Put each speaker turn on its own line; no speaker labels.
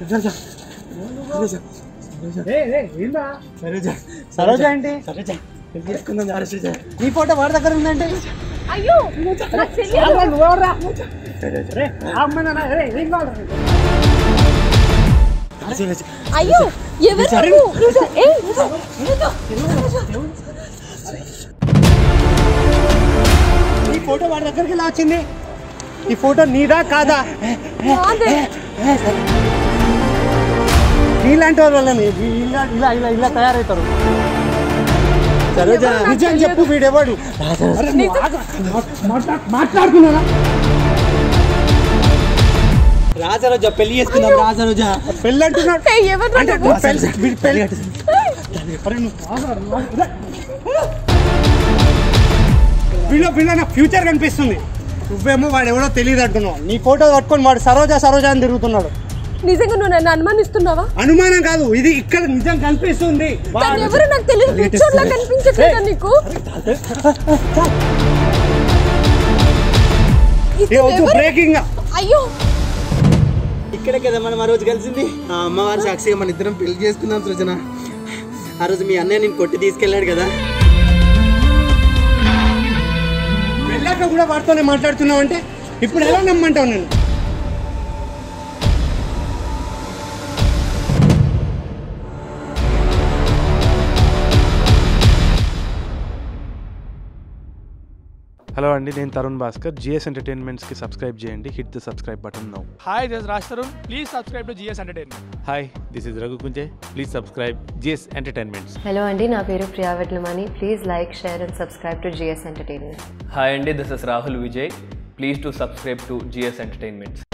సరోజ సరోజ సరోజ
సరోజ ఏంటి
సరోజ పెళ్లి చేసుకుందాం రా సరోజ
నీ ఫోటో వాడి దగ్గర ఉందంటే
అయ్యో నాకు తెలియదు
సరోజ
అయ్యో ఎవరు నువ్వు? నువ్వు- ఏయ్, నువ్వు- నువ్వు-
ఈ ఫోటో వాడి దగ్గరికి ఎలా వచ్చింది ఈ ఫోటో నీదా కాదా
నాదే.
నీలాంటి వాళ్ళ వల్లనే ఇలా ఇలా ఇలా ఇలా తయారవుతారు
సరోజ
నిజం చెప్పు వీడెవడు అరే నువ్వు ఆగు. మాట్లా- మాట్లాడుతున్నానా
రా సరోజ పెళ్లి చేసుకుందాం రా సరోజ
పెళ్ళి అంటున్నాడు
ఏయ్, ఎవరు
అంటే
నువ్వు?
నువ్వు పెళ్ళి వీడి పెళ్ళి అరే నువ్వు ఆగు, నువ్వు ఆగు. రే. వీళ్ళో వీళ్ళో నా ఫ్యూచర్ కనిపిస్తుంది నువ్వేమో వాడు ఎవడో తెలియదు అంటున్నావు నీ ఫోటో పట్టుకొని వాడు సరోజా సరోజా అని తిరుగుతున్నాడు
నిజంగా నువ్వు నన్ను అనుమానిస్తున్నావా
అనుమానం కాదు ఇది ఇక్కడ నిజం కనిపిస్తుంది
తను ఎవరు నాకు తెలియదు పిక్చర్ లా కనిపించట్లేదా నీకు ఇతను
వద్దు
ఎవరు?
బ్రేకింగ్
అయ్యో
ఇక్కడే కదా మనం ఆ రోజు కలిసింది ఆ అమ్మవారి సాక్షిగా మన ఇద్దరం పెళ్లి చేసుకుందాం సృజన ఆ రోజు మీ అన్నయ్య నేను కొట్టి తీసుకెళ్ళాడు కదా
వెళ్ళాక కూడా వాడితోనే మాట్లాడుతున్నావు అంటే ఇప్పుడు ఎలా నమ్మంటావు నేను
హలో అండి నేను తరుణ్ భాస్కర్ జిఎస్ ఎంటర్టైన్మెంట్స్కి సబ్స్క్రైబ్ చేయండి hit the subscribe button now
Hi, this is Raj Tarun. Please subscribe to GS Entertainment.
Hi this is Raghu Kunje please subscribe GS entertainments
hello అండి నా పేరు Priya Vetlamani please like share and subscribe to GS entertainment
hi అండి this is Rahul Vijay please to subscribe to GS entertainments